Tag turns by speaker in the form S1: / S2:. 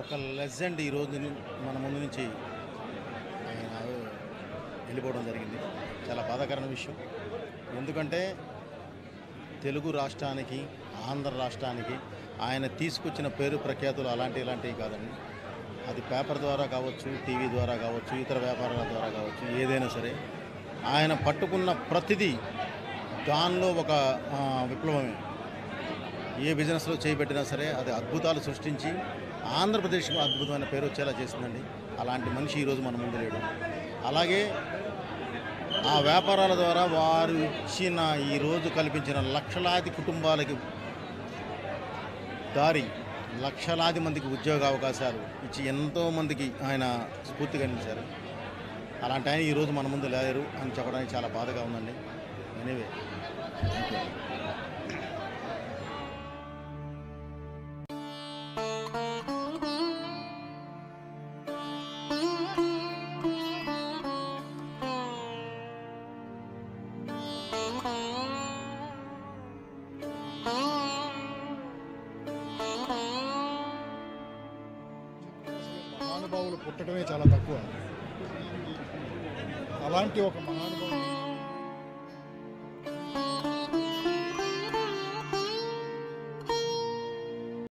S1: ఒక లెజెండ్ ఈరోజు మన ముందు నుంచి ఆయన వెళ్ళిపోవడం జరిగింది చాలా బాధాకరమైన విషయం ఎందుకంటే తెలుగు రాష్ట్రానికి ఆంధ్ర రాష్ట్రానికి ఆయన తీసుకొచ్చిన పేరు ప్రఖ్యాతులు అలాంటి ఇలాంటివి కాదండి అది పేపర్ ద్వారా కావచ్చు టీవీ ద్వారా కావచ్చు ఇతర వ్యాపారాల ద్వారా కావచ్చు ఏదైనా సరే ఆయన పట్టుకున్న ప్రతిదీ దానిలో ఒక ఆ, విప్లవమే ఏ బిజినెస్లో చేయబెట్టినా సరే అది అద్భుతాలు సృష్టించి ఆంధ్రప్రదేశ్కు అద్భుతమైన పేరు వచ్చేలా చేసిందండి అలాంటి మనిషి ఈరోజు మన ముందు లేడు అలాగే ఆ వ్యాపారాల ద్వారా వారు ఇచ్చిన ఈరోజు కల్పించిన లక్షలాది కుటుంబాలకి దారి లక్షలాది మందికి ఉద్యోగ అవకాశాలు ఇచ్చి ఎంతో మందికి ఆయన స్ఫూర్తిగా నిలిచారు అలాంటి ఆయన ఈరోజు మన ముందు లేరు అని చెప్పడానికి చాలా బాధగా ఉందండి ఎనీవే థ్యాంక్ యూ
S2: మహానుభావులు పుట్టడమే చాలా తక్కువ అలాంటి ఒక మహానుభావుడు